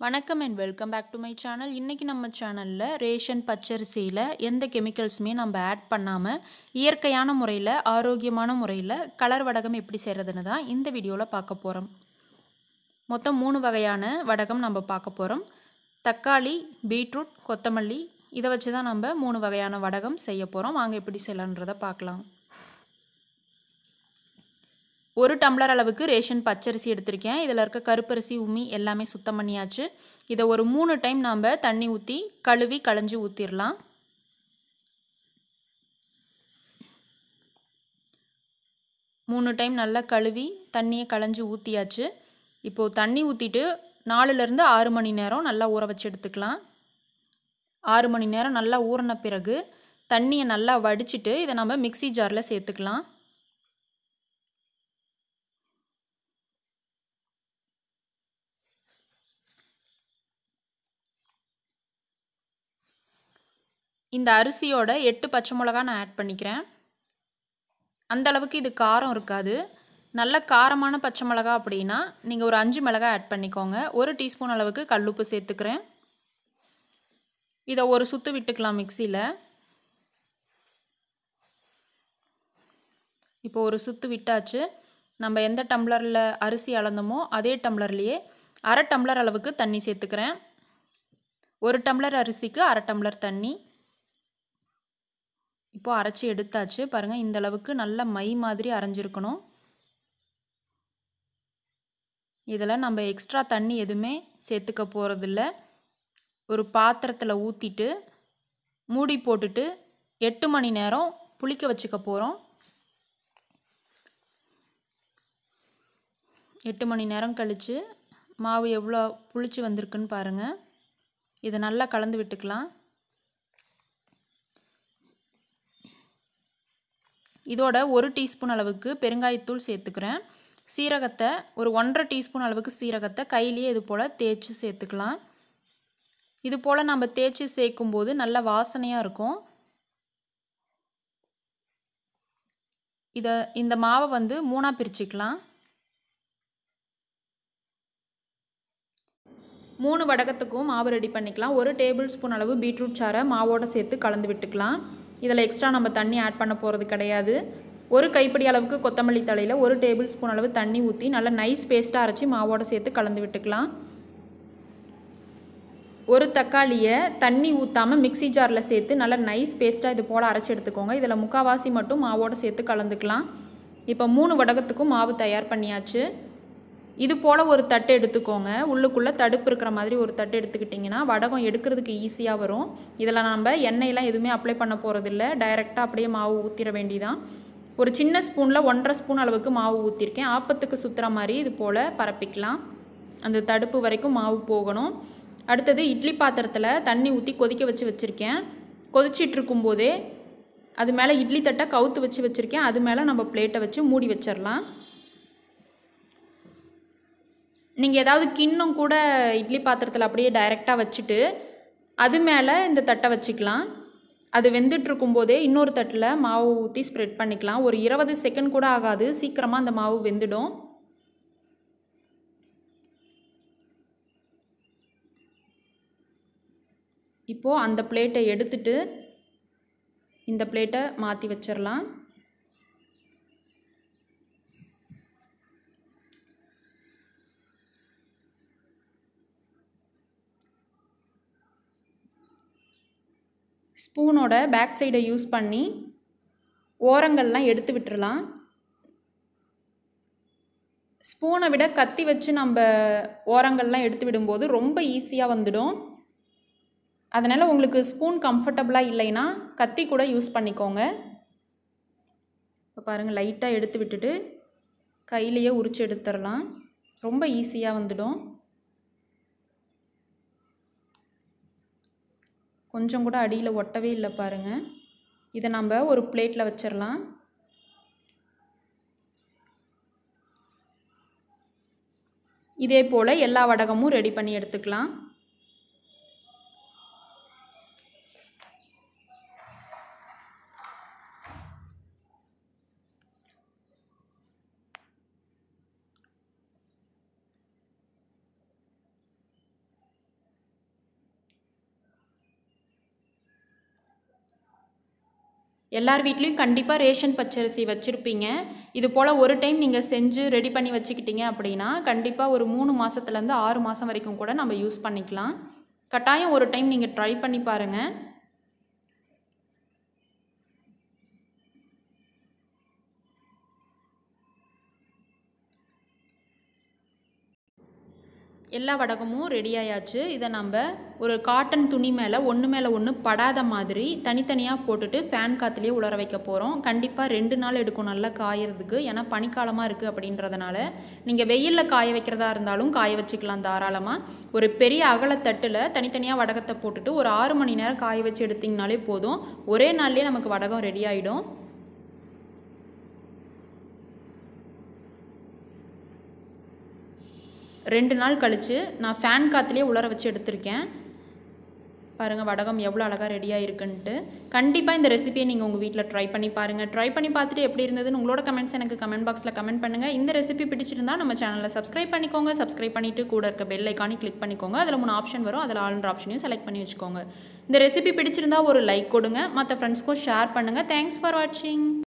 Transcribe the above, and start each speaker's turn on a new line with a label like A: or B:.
A: வணக்கம் and welcome back to my channel இன்றைக்கி நம்ம சேனலில் ரேஷன் பச்சரிசியில் எந்த கெமிக்கல்ஸுமே நம்ம ஆட் பண்ணாமல் இயற்கையான முறையில் ஆரோக்கியமான முறையில் கலர் வடகம் எப்படி செய்கிறதுன்னு தான் இந்த வீடியோவில் பார்க்க போகிறோம் மொத்தம் மூணு வகையான வடகம் நம்ம பார்க்க போகிறோம் தக்காளி பீட்ரூட் கொத்தமல்லி இதை வச்சு தான் நம்ம மூணு வகையான வடகம் செய்ய போகிறோம் வாங்க எப்படி செய்யலான்றதை பார்க்கலாம் ஒரு டம்ளர் அளவுக்கு ரேஷன் பச்சரிசி எடுத்திருக்கேன் இதில் இருக்க கருப்பரிசி உமி எல்லாமே சுத்தம் பண்ணியாச்சு இதை ஒரு மூணு டைம் நாம் தண்ணி ஊற்றி கழுவி களைஞ்சி ஊற்றிடலாம் மூணு டைம் நல்லா கழுவி தண்ணியை களைஞ்சி ஊற்றியாச்சு இப்போது தண்ணி ஊற்றிட்டு நாலுலேருந்து ஆறு மணி நேரம் நல்லா ஊற வச்சு எடுத்துக்கலாம் ஆறு மணி நேரம் நல்லா ஊறின பிறகு தண்ணியை நல்லா வடிச்சிட்டு இதை நம்ம மிக்சி ஜாரில் சேர்த்துக்கலாம் இந்த அரிசியோட எட்டு பச்சை மிளகா நான் ஆட் பண்ணிக்கிறேன் அந்த அளவுக்கு இது காரம் இருக்காது நல்ல காரமான பச்சை மிளகா அப்படின்னா நீங்கள் ஒரு அஞ்சு மிளகா ஆட் பண்ணிக்கோங்க ஒரு டீஸ்பூன் அளவுக்கு கல்லுப்பு சேர்த்துக்கிறேன் இதை ஒரு சுற்று விட்டுக்கலாம் மிக்சியில் இப்போ ஒரு சுற்று விட்டாச்சு நம்ம எந்த டம்ளரில் அரிசி அளந்தோமோ அதே டம்ளர்லேயே அரை டம்ளர் அளவுக்கு தண்ணி சேர்த்துக்கிறேன் ஒரு டம்ளர் அரிசிக்கு அரை டம்ளர் தண்ணி இப்போது அரைச்சி எடுத்தாச்சு பாருங்கள் இந்த அளவுக்கு நல்ல மை மாதிரி அரைஞ்சிருக்கணும் இதில் நம்ம எக்ஸ்ட்ரா தண்ணி எதுவுமே சேர்த்துக்க போகிறதில்ல ஒரு பாத்திரத்தில் ஊற்றிட்டு மூடி போட்டுட்டு எட்டு மணி நேரம் புளிக்க வச்சுக்க போகிறோம் எட்டு மணி நேரம் கழித்து மாவு எவ்வளோ புளிச்சு வந்திருக்குன்னு பாருங்கள் இதை நல்லா கலந்து விட்டுக்கலாம் இதோட ஒரு டீஸ்பூன் அளவுக்கு பெருங்காயத்தூள் சேர்த்துக்கிறேன் சீரகத்தை ஒரு ஒன்றரை டீஸ்பூன் அளவுக்கு சீரகத்தை கையிலேயே இது போல் தேய்ச்சி சேர்த்துக்கலாம் இது போல் நம்ம தேய்ச்சி சேர்க்கும்போது நல்ல வாசனையாக இருக்கும் இதை இந்த மாவை வந்து மூணாக பிரிச்சுக்கலாம் மூணு வடகத்துக்கும் மாவு ரெடி பண்ணிக்கலாம் ஒரு டேபிள் ஸ்பூன் அளவு பீட்ரூட் சாறை மாவோடு சேர்த்து கலந்து விட்டுக்கலாம் இதில் எக்ஸ்ட்ரா நம்ம தண்ணி ஆட் பண்ண போகிறது கிடையாது ஒரு கைப்பிடி அளவுக்கு கொத்தமல்லி தலையில் ஒரு டேபிள் ஸ்பூன் அளவு தண்ணி ஊற்றி நல்லா நைஸ் பேஸ்ட்டாக அரைச்சி மாவோடு சேர்த்து கலந்து விட்டுக்கலாம் ஒரு தக்காளியை தண்ணி ஊற்றாமல் மிக்சி ஜாரில் சேர்த்து நல்லா நைஸ் பேஸ்ட்டாக இது போல் அரைச்சி எடுத்துக்கோங்க இதில் முக்கால்வாசி மட்டும் மாவோடு சேர்த்து கலந்துக்கலாம் இப்போ மூணு வடகத்துக்கும் மாவு தயார் பண்ணியாச்சு இது போல் ஒரு தட்டு எடுத்துக்கோங்க உள்ளுக்குள்ளே தடுப்பு இருக்கிற மாதிரி ஒரு தட்டு எடுத்துக்கிட்டிங்கன்னா வடகம் எடுக்கிறதுக்கு ஈஸியாக வரும் இதில் நம்ம எண்ணெயெலாம் எதுவுமே அப்ளை பண்ண போகிறதில்ல டைரெக்டாக அப்படியே மாவு ஊற்றிட வேண்டிதான் ஒரு சின்ன ஸ்பூனில் ஒன்றரை ஸ்பூன் அளவுக்கு மாவு ஊற்றிருக்கேன் ஆப்பத்துக்கு சுற்றுற மாதிரி இது போல் பரப்பிக்கலாம் அந்த தடுப்பு வரைக்கும் மாவு போகணும் அடுத்தது இட்லி பாத்திரத்தில் தண்ணி ஊற்றி கொதிக்க வச்சு வச்சுருக்கேன் கொதிச்சிட்டு இருக்கும்போதே அது மேலே இட்லி தட்டை கவுத்து வச்சு வச்சுருக்கேன் அது மேலே நம்ம பிளேட்டை வச்சு மூடி வச்சிடலாம் நீங்கள் ஏதாவது கிண்ணம் கூட இட்லி பாத்திரத்தில் அப்படியே டைரெக்டாக வச்சுட்டு அது மேலே இந்த தட்டை வச்சுக்கலாம் அது வெந்துட்டுருக்கும் போதே இன்னொரு தட்டில் மாவு ஊற்றி ஸ்ப்ரெட் பண்ணிக்கலாம் ஒரு இருபது செகண்ட் கூட ஆகாது சீக்கிரமாக அந்த மாவு வெந்துடும் இப்போது அந்த பிளேட்டை எடுத்துட்டு இந்த பிளேட்டை மாற்றி வச்சிடலாம் ஸ்பூனோட பேக் சைடை யூஸ் பண்ணி ஓரங்கள்லாம் எடுத்து விட்டுறலாம் ஸ்பூனை விட கத்தி வச்சு நம்ம ஓரங்கள்லாம் எடுத்து விடும்போது ரொம்ப ஈஸியாக வந்துடும் அதனால் உங்களுக்கு ஸ்பூன் கம்ஃபர்டபுளாக இல்லைன்னா கத்தி கூட யூஸ் பண்ணிக்கோங்க இப்போ பாருங்கள் லைட்டாக எடுத்து விட்டுட்டு கையிலையே உரிச்சு எடுத்துடலாம் ரொம்ப ஈஸியாக வந்துடும் கொஞ்சம் கூட அடியில் ஒட்டவே இல்லை பாருங்கள் இதை நம்ம ஒரு பிளேட்டில் வச்சிடலாம் இதே போல் எல்லா வடகமும் ரெடி பண்ணி எடுத்துக்கலாம் எல்லார் வீட்லேயும் கண்டிப்பாக ரேஷன் பச்சரிசி வச்சுருப்பீங்க இது போல் ஒரு டைம் நீங்கள் செஞ்சு ரெடி பண்ணி வச்சுக்கிட்டீங்க அப்படின்னா கண்டிப்பாக ஒரு மூணு மாதத்துலேருந்து ஆறு மாதம் வரைக்கும் கூட நம்ம யூஸ் பண்ணிக்கலாம் கட்டாயம் ஒரு டைம் நீங்கள் ட்ரை பண்ணி பாருங்கள் எல்லா வடகமும் ரெடி ஆயாச்சு இதை நம்ம ஒரு காட்டன் துணி மேலே ஒன்று மேலே ஒன்று படாத மாதிரி தனித்தனியாக போட்டுட்டு ஃபேன் காற்றுலேயே உலர வைக்க போகிறோம் கண்டிப்பாக ரெண்டு நாள் எடுக்கும் நல்லா காயறதுக்கு ஏன்னா பனிக்காலமாக இருக்குது அப்படின்றதுனால நீங்கள் வெயிலில் காய வைக்கிறதா இருந்தாலும் காய வச்சுக்கலாம் தாராளமாக ஒரு பெரிய அகலத்தட்டில் தனித்தனியாக வடகத்தை போட்டுட்டு ஒரு ஆறு மணி நேரம் காய வச்சு எடுத்திங்கனாலே போதும் ஒரே நாள்லேயே நமக்கு வடகம் ரெடி ஆகிடும் ரெண்டு நாள் கழித்து நான் ஃபேன் காற்றுலேயே உலர வச்சு எடுத்திருக்கேன் பாருங்கள் வடகம் எவ்வளோ அழகாக ரெடியாக இருக்குன்ட்டு கண்டிப்பாக இந்த ரெசிபியை நீங்கள் உங்கள் வீட்டில் ட்ரை பண்ணி பாருங்கள் ட்ரை பண்ணி பார்த்துட்டு எப்படி இருந்ததுன்னு உங்களோட கமெண்ட்ஸ் எனக்கு கமெண்ட் பாக்ஸில் கமெண்ட் பண்ணுங்கள் இந்த ரெசிபி பிடிச்சிருந்தா நம்ம சேனலில் சப்ஸ்கிரைப் பண்ணிக்கோங்க சப்ஸ்கிரைப் பண்ணிவிட்டு கூட இருக்க பெல் ஐக்கானி கிளிக் பண்ணிக்கோங்க அதில் மூணு ஆப்ஷன் வரும் அதில் ஆல்ன்ற ஆப்ஷனையும் செலக்ட் பண்ணி வச்சுக்கோங்க இந்த ரெசிபி பிடிச்சிருந்தா ஒரு லைக் கொடுங்க மற்ற ஃப்ரெண்ட்ஸ்க்கும் ஷேர் பண்ணுங்கள் தேங்க்ஸ் ஃபார் வாட்சிங்